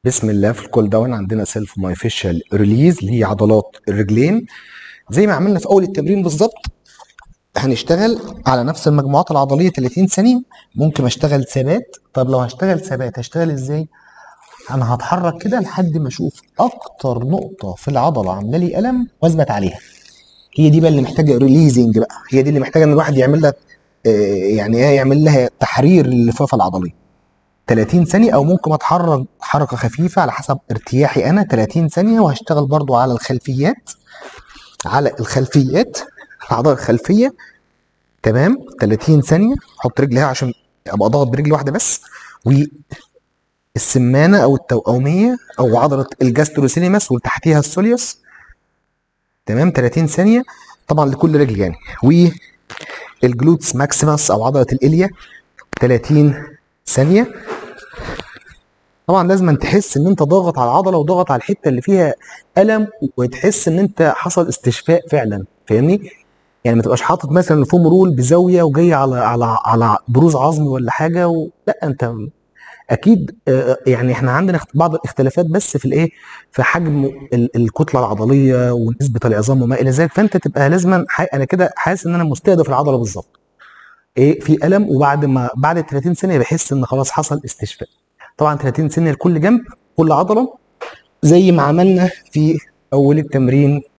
بسم الله في الكول داون عندنا سيلف مايفيشال ريليز اللي هي عضلات الرجلين زي ما عملنا في اول التمرين بالظبط هنشتغل على نفس المجموعات العضليه 30 ثانيه ممكن اشتغل ثبات طب لو هشتغل ثبات هشتغل ازاي انا هتحرك كده لحد ما اشوف اكتر نقطه في العضله عامله لي الم واثبت عليها هي دي بقى اللي محتاجه ريليزنج بقى هي دي اللي محتاجه ان الواحد يعمل لها آه، يعني ايه يعمل لها تحرير للفافه العضليه 30 ثانية أو ممكن أتحرك حركة خفيفة على حسب ارتياحي أنا 30 ثانية وهشتغل برضو على الخلفيات على الخلفيات العضلة الخلفية تمام 30 ثانية أحط رجلي هنا عشان أبقى ضاغط برجل واحدة بس والسمانة أو التوأمية أو عضلة الجاستروسينيماس وتحتيها السوليوس تمام 30 ثانية طبعا لكل رجل يعني والجلوتس ماكسيماس أو عضلة الإليا 30 ثانية طبعا لازم تحس ان انت ضاغط على العضله وضاغط على الحته اللي فيها الم وتحس ان انت حصل استشفاء فعلا فاهمني يعني ما تبقاش حاطط مثلا الفوم رول بزاويه وجاي على على على بروز عظمي ولا حاجه و... لا انت اكيد آه، يعني احنا عندنا اخت- بعض الاختلافات بس في الايه في حجم ال- الكتله العضليه ونسبه العظام وما الى ذلك فانت تبقى لازما ح- انا كده حاسس ان انا مستهدف العضله بالظبط ايه في الم وبعد ما بعد ال 30 ثانيه بحس ان خلاص حصل استشفاء طبعا 30 ثانيه لكل جنب كل عضله زي ما عملنا في اول التمرين